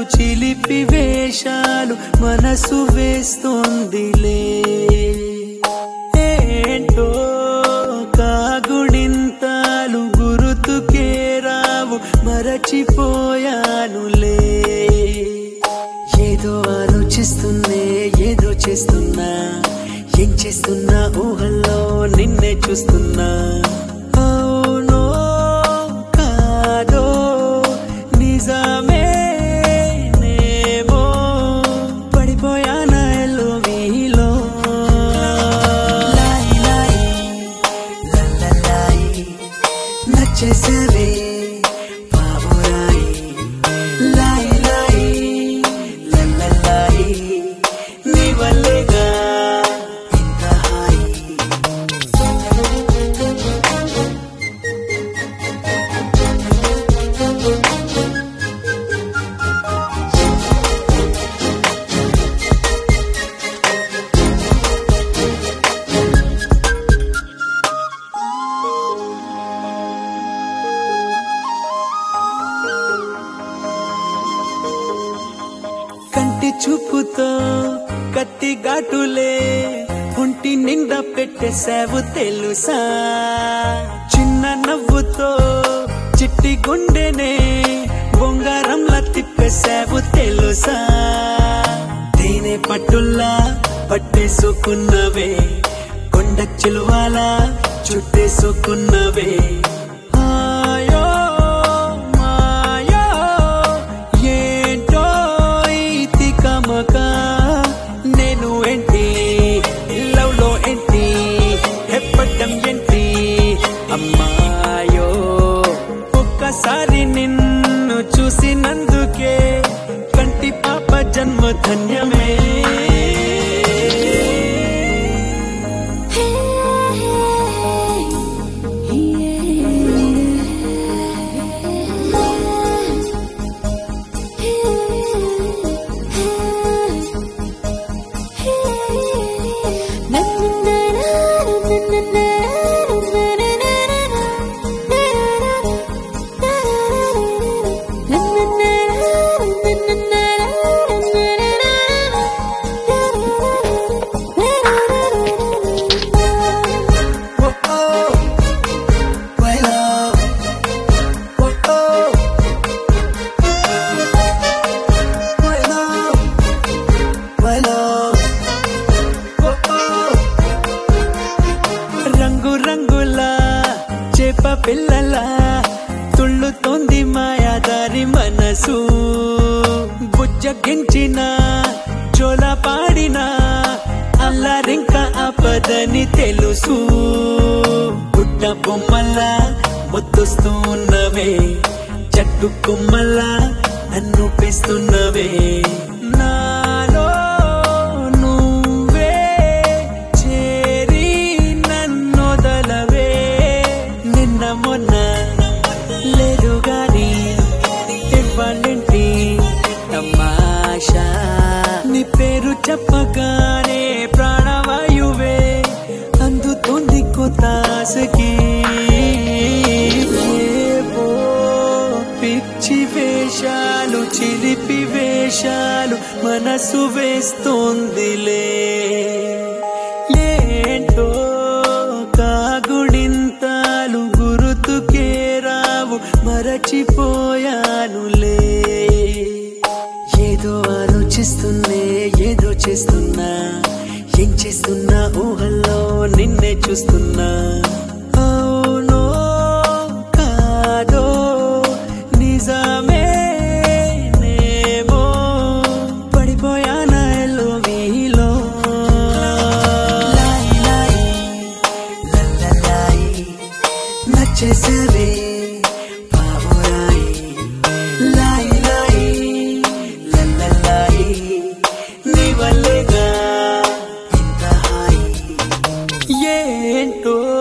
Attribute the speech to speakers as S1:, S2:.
S1: చిలిపి వేషాలు మనసు వేస్తోందిలే ఏంటో కాగుడింతాలు గురుతుకే రావు మరచిపోయానులే ఏదో ఆలోచిస్తున్నే ఏదో చేస్తున్నా ఏం చేస్తున్నా ఊహల్లో నిన్నే చూస్తున్నా అవునో కాదో నిజమేనేమో పడిపోయానా ఎల్లోవిలో లాయి లాయి లల్లలాయి నచ్చేసేవే బాబురాయి లాయి లాయి లల్లలాయి నీ వల్లేగా ఇంత హాయి కంటి చూపుతో కత్తి ఘాటులే ఒంటి నిండా పెట్టేశావు తెలుసా చిన్న నవ్వుతో చిట్టి గుండెనే బొంగారంలా తిప్పేశావు తెలుసా తేనె పట్టుల్లా పట్టేసుకున్నవే కొండ చిలువాలా చుట్టేసుకున్నవే ఆయో మాయో ఏంటో ఈ తికమక నేను ఏంటి లవ్ లో ఏంటి ఎప్పటం ఏంటి అమ్మాయో ఒక్కసారి నిన్ను చూసినందుకే కంటి పాప జన్మ ధన్యమే Oh, oh, my love. Oh, oh, my love, my love. Oh, oh. రంగు రంగుల చేప పిల్లల తుళ్ళుతోంది మాయాదారి మనసు బుజ్జగించిన జోల పాడిన అల్లరింక ఆపదని తెలుసు గుడ్డ బొమ్మల్లా ముద్దుస్తూ ఉన్నవే చెట్టు కొమ్మల్లా నన్ను పెస్తున్నవే నాలో నువ్వే చేరి నన్నొదలవే నిన్న మొన్న లేదు గాని ఇవ్వాలంటి తమాషా నీ పేరు చెప్పగానే ప్రాణవాయువే అందుతుంది కొత్తాసకి ఏవో పిచ్చి వేషాలు చిలిపి వేషాలు మనసు వేస్తోందిలే ఏంటో కాగుడింతాలు గురుతుకే రావు మరచిపోయానులే ఏదో ఆలోచిస్తున్నే ఏదో చేస్తున్నా ఏం చేస్తున్నా ఊహల్లో నిన్నే చూస్తున్నా అవునో కాదో నిజమేనేమో పడిపోయానా ఎల్లోవిలో లాయి లాయి లల్లలాయి నచ్చేసేవే బాబురాయి లాయి లాయి లల్లలాయి నీ వల్లేగా ఇంత హాయి ఏంటో